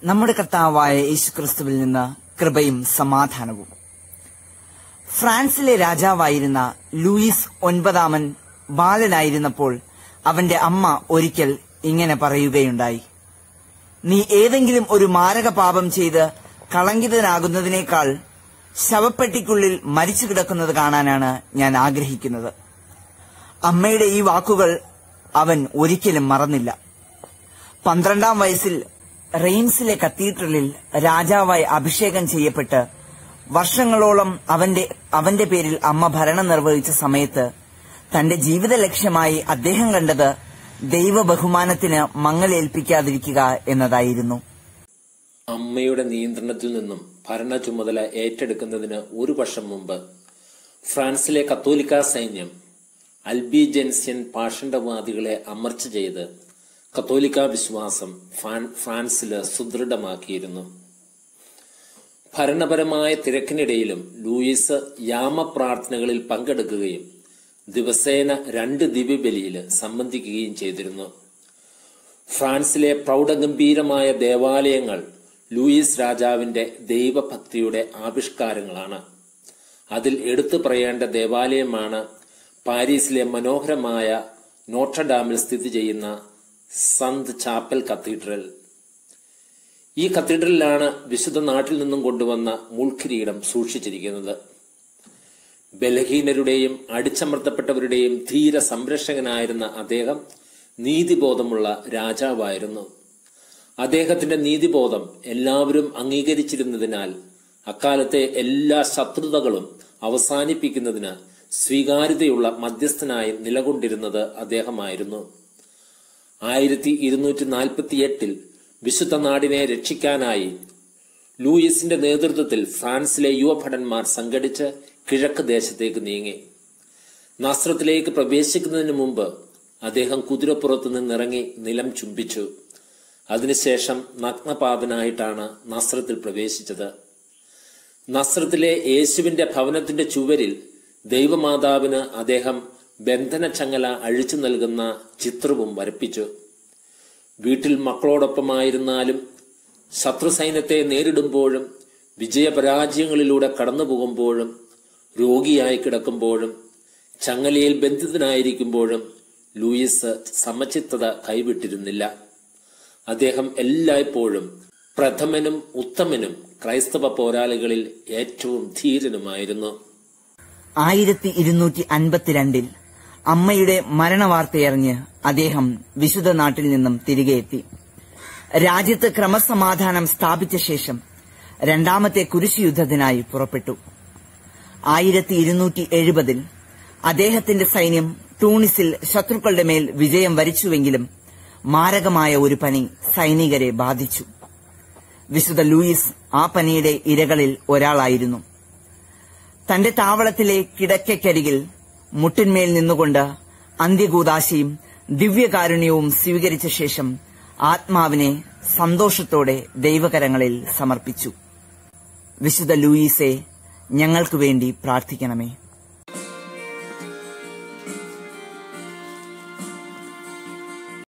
നമ്മുടെ കർത്താവായ യേശുക്രിസ്തുവിൽ നിന്ന് കൃപയും സമാധാനവും ഫ്രാൻസിലെ രാജാവായിരുന്ന ലൂയിസ് ഒൻപതാമൻ ബാലനായിരുന്നപ്പോൾ അവന്റെ അമ്മ ഒരിക്കൽ ഇങ്ങനെ പറയുകയുണ്ടായി നീ ഏതെങ്കിലും ഒരു മാരക പാപം ചെയ്ത് കളങ്കിതനാകുന്നതിനേക്കാൾ ശവപ്പെട്ടിക്കുള്ളിൽ മരിച്ചു കിടക്കുന്നത് കാണാനാണ് ഞാൻ ആഗ്രഹിക്കുന്നത് അമ്മയുടെ ഈ വാക്കുകൾ അവൻ ഒരിക്കലും മറന്നില്ല പന്ത്രണ്ടാം വയസ്സിൽ റെയിംസിലെ കത്തീഡ്രലിൽ രാജാവായി അഭിഷേകം ചെയ്യപ്പെട്ട് വർഷങ്ങളോളം അവന്റെ അവന്റെ പേരിൽ അമ്മ ഭരണം നിർവഹിച്ച സമയത്ത് തന്റെ ജീവിത ലക്ഷ്യമായി അദ്ദേഹം കണ്ടത് ദൈവ ബഹുമാനത്തിന് മങ്ങലേൽപ്പിക്കാതിരിക്കുക എന്നതായിരുന്നു അമ്മയുടെ നിയന്ത്രണത്തിൽ നിന്നും ഭരണ ചുമതല ഏറ്റെടുക്കുന്നതിന് ഒരു വർഷം മുമ്പ് ഫ്രാൻസിലെ കത്തോലിക്ക സൈന്യം അൽബിജെൻസ്യൻ പാഷണ്ഡവാദികളെ അമർച്ച ചെയ്ത് കത്തോലിക്ക വിശ്വാസം ഫ്രാൻ- ഫ്രാൻസില് സുദൃഢമാക്കിയിരുന്നു ഭരണപരമായ തിരക്കിനിടയിലും ലൂയിസ് യാമപ്രാർത്ഥനകളിൽ പങ്കെടുക്കുകയും ദിവസേന രണ്ട് ദിവ്യബലിയിൽ സംബന്ധിക്കുകയും ചെയ്തിരുന്നു ഫ്രാൻസിലെ പ്രൗഢഗംഭീരമായ ദേവാലയങ്ങൾ ലൂയിസ് രാജാവിന്റെ ദൈവഭക്തിയുടെ ആവിഷ്കാരങ്ങളാണ് അതിൽ എടുത്തു പറയേണ്ട ദേവാലയമാണ് പാരീസിലെ മനോഹരമായ നോട്ടർഡാമിൽ സ്ഥിതി ചെയ്യുന്ന സന്ത് ചാപ്പൽ കത്തീഡ്രൽ ഈ കത്തീഡ്രലിലാണ് വിശുദ്ധ നാട്ടിൽ നിന്നും കൊണ്ടുവന്ന മുൾക്കിരീടം സൂക്ഷിച്ചിരിക്കുന്നത് ബലഹീനരുടെയും അടിച്ചമർത്തപ്പെട്ടവരുടെയും ധീര സംരക്ഷകനായിരുന്ന അദ്ദേഹം നീതിബോധമുള്ള രാജാവായിരുന്നു അദ്ദേഹത്തിന്റെ നീതിബോധം എല്ലാവരും അംഗീകരിച്ചിരുന്നതിനാൽ അക്കാലത്തെ എല്ലാ ശത്രുതകളും അവസാനിപ്പിക്കുന്നതിന് സ്വീകാര്യതയുള്ള മധ്യസ്ഥനായി നിലകൊണ്ടിരുന്നത് അദ്ദേഹമായിരുന്നു ആയിരത്തി ഇരുന്നൂറ്റി നാൽപ്പത്തി എട്ടിൽ വിശുദ്ധ നാടിനെ രക്ഷിക്കാനായി ലൂയിസിന്റെ നേതൃത്വത്തിൽ ഫ്രാൻസിലെ യുവഭടന്മാർ സംഘടിച്ച് കിഴക്ക് ദേശത്തേക്ക് നീങ്ങി നസ്രത്തിലേക്ക് പ്രവേശിക്കുന്നതിന് മുമ്പ് അദ്ദേഹം കുതിരപ്പുറത്ത് നിന്നിറങ്ങി നിലം ചുംബിച്ചു അതിനുശേഷം നഗ്നപാതനായിട്ടാണ് നസ്രത്തിൽ പ്രവേശിച്ചത് നസ്രത്തിലെ യേശുവിന്റെ ഭവനത്തിന്റെ ചുവരിൽ ദൈവമാതാവിന് അദ്ദേഹം ബന്ധനച്ചങ്ങല അഴിച്ചു നൽകുന്ന ചിത്രവും വരപ്പിച്ചു വീട്ടിൽ മക്കളോടൊപ്പമായിരുന്നാലും ശത്രുസൈന്യത്തെ നേരിടുമ്പോഴും വിജയപരാജയങ്ങളിലൂടെ കടന്നു പോകുമ്പോഴും രോഗിയായി കിടക്കുമ്പോഴും ചങ്ങലയിൽ ബന്ധിതനായിരിക്കുമ്പോഴും ലൂയിസ് സമചിത്തത കൈവിട്ടിരുന്നില്ല അദ്ദേഹം എല്ലായ്പ്പോഴും പ്രഥമനും ഉത്തമനും ക്രൈസ്തവ പോരാളികളിൽ ഏറ്റവും ധീരനുമായിരുന്നു ആയിരത്തി ഇരുന്നൂറ്റി അൻപത്തിരണ്ടിൽ അമ്മയുടെ മരണവാർത്തയറിഞ്ഞ് അദ്ദേഹം വിശുദ്ധ നാട്ടിൽ നിന്നും തിരികെ എത്തി രാജ്യത്ത് ക്രമസമാധാനം സ്ഥാപിച്ച ശേഷം രണ്ടാമത്തെ കുരിശ് യുദ്ധത്തിനായി പുറപ്പെട്ടു ആയിരത്തി ഇരുന്നൂറ്റി എഴുപതിൽ അദ്ദേഹത്തിന്റെ സൈന്യം ടൂണിസിൽ ശത്രുക്കളുടെ മേൽ വിജയം വരിച്ചുവെങ്കിലും മാരകമായ ഒരു പനി സൈനികരെ ബാധിച്ചു വിശുദ്ധ ലൂയിസ് ആ പനിയുടെ ഇരകളിൽ ഒരാളായിരുന്നു തന്റെ താവളത്തിലെ കിടക്കയ്ക്കരികിൽ മുട്ടിന്മേൽ നിന്നുകൊണ്ട് അന്ത്യകൂതാശയും ദിവ്യകാരുണ്യവും സ്വീകരിച്ച ശേഷം ആത്മാവിനെ സന്തോഷത്തോടെ ദൈവകരങ്ങളിൽ സമർപ്പിച്ചു വിശുദ്ധ ലൂയിസെ ഞങ്ങൾക്കു വേണ്ടി പ്രാർത്ഥിക്കണമേ